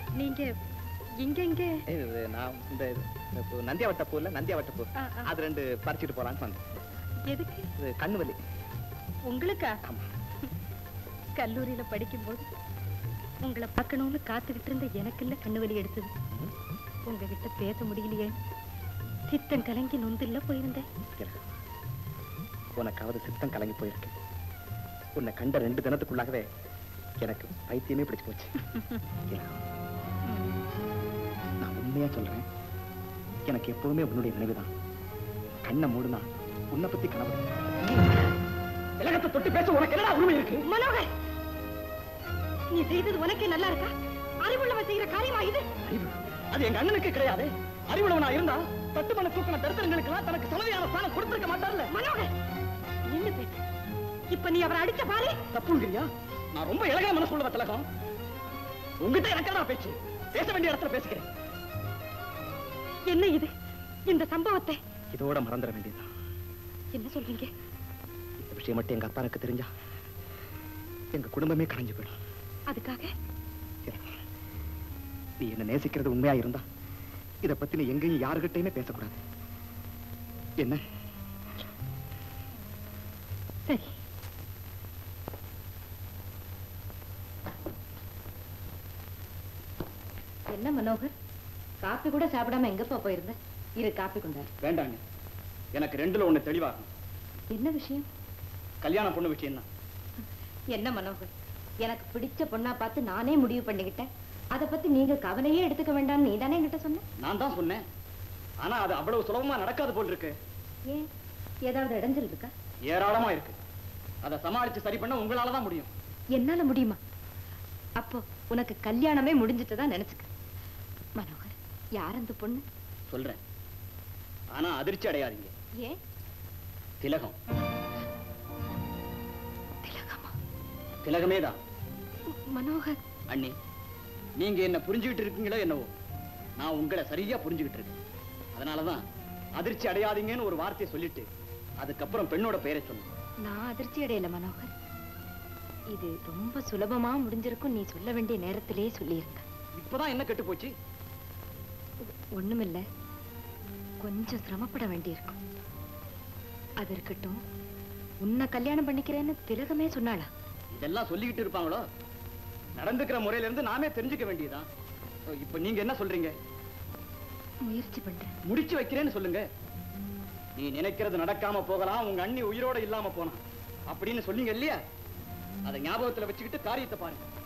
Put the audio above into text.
நீங்க இங்க இங்க இது நான் இந்த இந்த பூ நந்தியாவட்ட பூ இல்ல நந்தியாவட்ட பூ ஆ, ஆ. அது ரெண்டு பறிச்சுட்டு போலான்னு வந்தேன் எதுக்கு இது கண்ணு வலி உங்களுக்கா ஆமா கல்லூரியில படிக்கும்போது உங்களை பார்க்கணும்னு காத்துக்கிட்டு இருந்த எனக்கு இல்ல கண்ணு வலி எடுத்தது உங்ககிட்ட பேச முடியலையே சித்தம் கலங்கி நொந்துல போயிருந்தேன் இல்ல. உனக்காவது சித்தம் கலங்கி போயிருக்கு உன்னை கண்ட ரெண்டு தினத்துக்குள்ளாகவே எனக்கு பைத்தியமே பிடிச்சு போச்சு இல்ல. நான் உண்மையா சொல்றேன் எனக்கு எப்பவுமே உன்னுடைய நினைவுதான் கண்ணை மூடுனா உன்னை பத்தி கனவு திலகத்தை தொட்டு பேச உனக்கு என்னடா உரிமை இருக்கு மனோகர் நீ செய்தது உனக்கே நல்லா இருக்கா அறிவுள்ளவன் செய்யற காரியமா இது அறிவு அது எங்க அண்ணனுக்கு கிடையாது அறிவுள்ளவனா இருந்தா தட்டு பண்ண தூக்கின தரித்திரங்களுக்கெல்லாம் தனக்கு சமதியான ஸ்தானம் கொடுத்திருக்க மாட்டார்ல மனோகர் நின்னு பேசு இப்ப நீ அவரை அடிச்ச பாரு தப்புங்கிறியா நான் ரொம்ப இலகா மனசு உள்ளவ திலகம் உங்ககிட்ட எனக்கா பேச்சு பேச வேண்டிய இடத்துல பேசுகிறேன் என்ன இது இந்த சம்பவத்தை இதோட மறந்துட வேண்டியதுதான் என்ன சொல்றீங்க இந்த விஷயம் மட்டும் எங்க அப்பானுக்கு தெரிஞ்சா எங்க குடும்பமே கரைஞ்சு போயிடும் அதுக்காக நீ என்ன நேசிக்கிறது உண்மையா இருந்தா இத பத்தி நீ எங்கேயும் யாருகிட்டயுமே பேசக்கூடாது என்ன சரி என்ன மனோகர் காப்பி கூட சாப்பிடாம எங்கப்பா போயிருந்த இரு காப்பி கொண்டாரு வேண்டாங்க எனக்கு ரெண்டுல ஒண்ணு தெளிவாகும் என்ன விஷயம் கல்யாண பொண்ணு விஷயம் தான் என்ன மனோகர் எனக்கு பிடிச்ச பொண்ணா பார்த்து நானே முடிவு பண்ணிக்கிட்டேன் அத பத்தி நீங்க கவலையே எடுத்துக்க வேண்டாம்னு நீ தானே என்கிட்ட சொன்ன நான் தான் சொன்னேன் ஆனா அது அவ்வளவு சுலபமா நடக்காது போல் இருக்கு ஏன் ஏதாவது இடைஞ்சல் இருக்கா ஏராளமா இருக்கு அதை சமாளிச்சு சரி பண்ண உங்களால தான் முடியும் என்னால முடியுமா அப்போ உனக்கு கல்யாணமே முடிஞ்சிட்டதா நினைச்சுக்க மனோகர் யார் அந்த பொண்ணு சொல்றேன் ஆனா அதிர்ச்சி அடையாதீங்க ஏன் திலகம் திலகமா திலகமே தான் மனோகர் அண்ணி நீங்க என்ன புரிஞ்சுகிட்டு இருக்கீங்களோ என்னவோ நான் உங்களை சரியா புரிஞ்சுகிட்டு இருக்கேன் அதனாலதான் அதிர்ச்சி அடையாதீங்கன்னு ஒரு வார்த்தையை சொல்லிட்டு அதுக்கப்புறம் பெண்ணோட பெயரை சொன்னேன் நான் அதிர்ச்சி அடையல மனோகர் இது ரொம்ப சுலபமா முடிஞ்சிருக்கும் நீ சொல்ல வேண்டிய நேரத்திலேயே சொல்லியிருக்க இப்பதான் என்ன கெட்டு போச்சு ஒண்ணுமில்ல கொஞ்சம் சிரமப்பட வேண்டியிருக்கும் அது இருக்கட்டும் உன்னை கல்யாணம் பண்ணிக்கிறேன்னு திலகமே சொன்னாளா இதெல்லாம் சொல்லிக்கிட்டு இருப்பாங்களோ நடந்துக்கிற முறையில இருந்து நாமே தெரிஞ்சுக்க வேண்டியதுதான் இப்ப நீங்க என்ன சொல்றீங்க முயற்சி பண்றேன் முடிச்சு வைக்கிறேன்னு சொல்லுங்க நீ நினைக்கிறது நடக்காம போகலாம் உங்க அண்ணி உயிரோட இல்லாம போனா அப்படின்னு சொன்னீங்க இல்லையா அதை ஞாபகத்துல வச்சுக்கிட்டு காரியத்தை பாருங்க